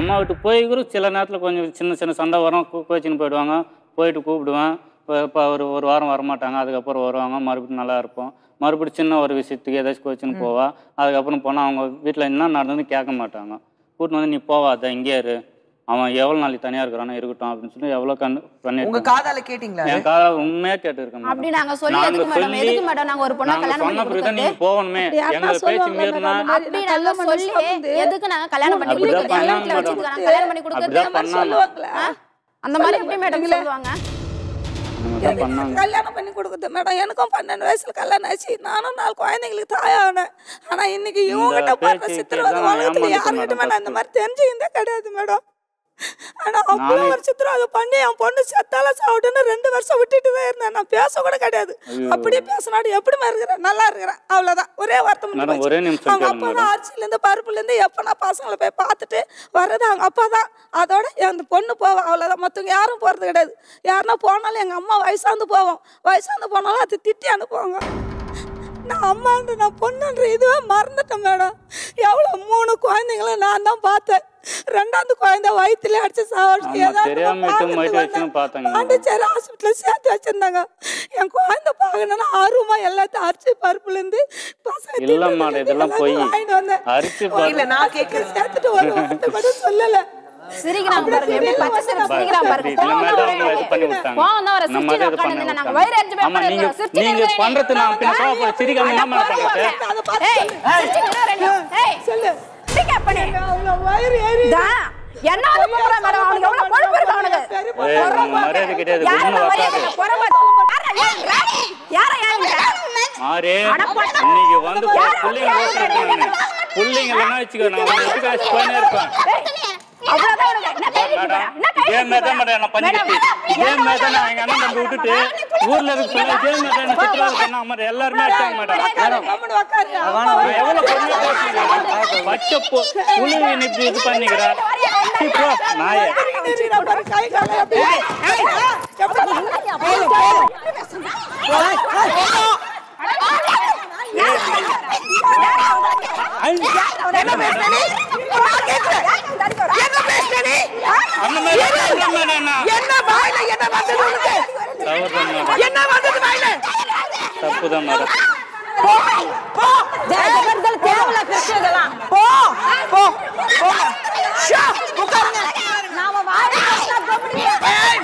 அம்மா வீட்டுக்கு போய் கூட சில நேரத்தில் கொஞ்சம் சின்ன சின்ன சண்டை வரும் கோ- கோச்சின்னு போயிடுவாங்க போயிட்டு கூப்பிடுவேன் இப்போ ஒரு ஒரு வாரம் வரமாட்டாங்க அதுக்கப்புறம் வருவாங்க மறுபடியும் நல்லா இருப்போம் மறுபடியும் சின்ன ஒரு விஷயத்துக்கு ஏதாச்சும் கோச்சின்னு போவா அதுக்கப்புறம் போனால் அவங்க வீட்டில் என்ன நடந்ததுன்னு கேட்க மாட்டாங்க கூட்டின்னு வந்து நீ போவாத இங்கே இரு அவன் எவ்வளோ நாளைக்கு தனியாக இருக்கிறானோ இருக்கட்டும் அப்படின்னு சொல்லி எவ்வளோ கண் உங்க பண்ணிருக்காங்க காதால கேட்டீங்களா அது? என் காலை உண்மையாக கேட்டுருக்கேன் அப்படி நாங்க சொல்லி எதுக்கு மேடம் எதுக்கு மேடம் நாங்க ஒரு பொண்ணை நாங்க கல்யாணம் சொன்ன பண்ணி பிறகு கொடுத்தது நீங்க போகணுமே யாருன்னா எங்க பேச்சு சொல்லுவாங்களா மீறினா மேடம், அந்த அப்படி நான் நாங்க கல்யாணம் பண்ணி சொல்லி வந்து, எதுக்கு நாங்க கல்யாணம் பண்ணி அப்படிதான் கொடுத்தது எங்க வீட்டுல பண்ணாங்க வச்சுட்டு நாங்க கல்யாணம் பண்ணி கொடுத்தது அப்படிதான் பண்ணாங்க சொல்லுவாங்களா ஆ? அந்த மாதிரி எப்படி மேடம் சொல்லுவாங்க அப்படிதான் பண்ணாங்க கல்யாணம் பண்ணி கொடுக்குது மேடம் எனக்கும் பன்னெண்டு வயசுல கல்யாணம் ஆச்சு நானும் நாலு குழந்தைங்களுக்கு தாயானேன் ஆனா இன்னைக்கு இவங்ககிட்ட பாருங்க பேச்சு சித்திரவதை கேட்டுதான் உலகத்துல ஏமாந்துட்டேன் யாருக்கிட்ட மேடம் மேடம் அந்த மாதிரி தெரிஞ்சுக்கிட்டே கிடையாது மேடம் ஆனா அவ்வளோ நானே- ஒரு சித்திரவதை பண்ணி என் பொண்ணு செத்தால சாப்பிட்டுன்னு ரெண்டு வருஷம் விட்டுட்டு தான் இருந்தேன் நான் பேச கூட கிடையாது ஐயோ. அப்படியே பேசினாடி எப்படிமா இருக்கிறேன் நல்லா இருக்கிறேன் அவ்வளவுதான் ஒரே வார்த்தை முடிஞ்சு மேடம், போச்சு. ஒரே நிமிஷம் அவங்க கேளுங்க அப்பா மேடம். தான் அரிசிலேருந்து பருப்புலேருந்து எப்போ நான் பசங்களை போய் பார்த்துட்டு வர்றது அவங்க அப்பா தான் அதோட அந்த பொண்ணு போவா அவ்வளோதான் மற்றவங்க யாரும் போகிறது கிடையாது யாருன்னா போனாலும் எங்கள் அம்மா வயசாந்து போவோம் வயசாந்து போனாலும் அது திட்டி அனுப்புவாங்க நான் அம்மான்ற நான் பொண்ணுன்ற இதுவே மறந்துட்டேன் மேடம் எவ்வளோ மூணு குழந்தைங்கள நான் தான் பார்த்தேன் ரெண்டாவது குழந்தை வயிற்றுல அடிச்சு சாவடிச்சு ஆமா, தெரியாம இட்டு மயக்க வச்சுன்னு பார்த்தாங்க மேடம். பாண்டிச்சேரி ஹாஸ்பிட்டலில் சேர்த்து வச்சிருந்தாங்க என் குழந்தை பார்க்கணுன்னா ஆர்வமா எல்லாத்தையும் அரிசி பருப்புலேருந்து பசங்க இல்ல தின்னதுல மேடம், இருந்து இதெல்லாம் பொய். எல்லாத்தையும் வாங்கிட்டு வந்தேன் அரிசி இல்ல பாரு நான் கேக்குறேன் சேர்த்துட்டு ஒரு வார்த்தை கூட சொல்லல சிரிக்கிறாங்க பாருங்க எப்படி பச்சை சிரிப்பு சிரிக்கிறாங்க பாருங்க இதுல கோவம் மேடம் தான் அவங்க இது பண்ணி விட்டாங்க. கோவம் தான் வர நம்ம சிரிச்சு அதை இது பண்ணி உட்காந்து நாங்க விட்டாங்க. வயிறு அடிச்சு ஆமா, நீங்க நீங்க பண்றது நான் பின்ன கோவப்பட சிரிக்காம என்ன மேடம் பண்றது அதை பார்த்து ஏய் சிரிச்சுக்கிட்டே ரெண்டு ஏய் சொல்லு பிக்கப் பண்ணி அவ்வளோ வயிறு ஏறி தா என்ன அது போறா மேடம் அவனுக்கு எவ்வளவு கொழுப்பு இருக்கு அவனுக்கு ஏய், உனக்கு மரியாதை கிடையாது யார ஒண்ணு மரியாதை வைக்காது குறவ யார ஏங்க மாறி அட பொண்ணு. இன்னைக்கு வந்து யார் புள்ளைங்க யார் ஓட்டுறாங்க பிள்ளைங்க இல்லைன்னா வச்சுக்கோ நான் உங்களை எடுத்து காசு போயினே இருப்பேன் அவ்வளவுதான் உனக்கு என்ன கை நீட்டி போறா? என்ன கை இதே நீட்டி மாதிரி தான் போறா? மேடம் நான் பண்ணிக்கிட்டு இதே மாதிரி தான் நான் எங்க அண்ணன் தம்பி விட்டுட்டு ஊர்ல இருக்க சொல்ல இதே மாதிரி தான் என்ன சித்திரவதை பண்ணாங்க மேடம் எல்லாருமே அடிச்சாங்க மேடம் கம்முனு உக்காரு. நான் எவ்வளவு பொறுமையா பேசுறேன் பச்சை பொ புள்ளைங்க இன்னைக்கு இது பண்ணிக்கிறா சீ, போ நாயே நிறுத்தினா பாரு, கை கால எப்படி எப்படி அந்த மாதிரி இல்ல மேடம் நான். என்ன வாயில என்ன வந்தது உனக்கு தவறுதான் மேடம் என்ன வந்தது வாயில தப்புதான் மேடம் போ போ தேவையில்ல பேசுறதெல்லாம் போ போ போ ஷா உட்காருங்க நாம வாய் பேசினா கம்முனு ஏய்,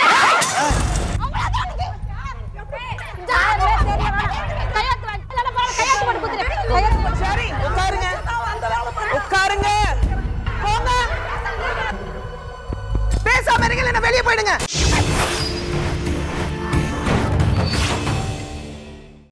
சரி உட்காருங்க உட்காருங்க போங்க பேசாம இருங்க இல்லைன்னா வெளியே போயிடுங்க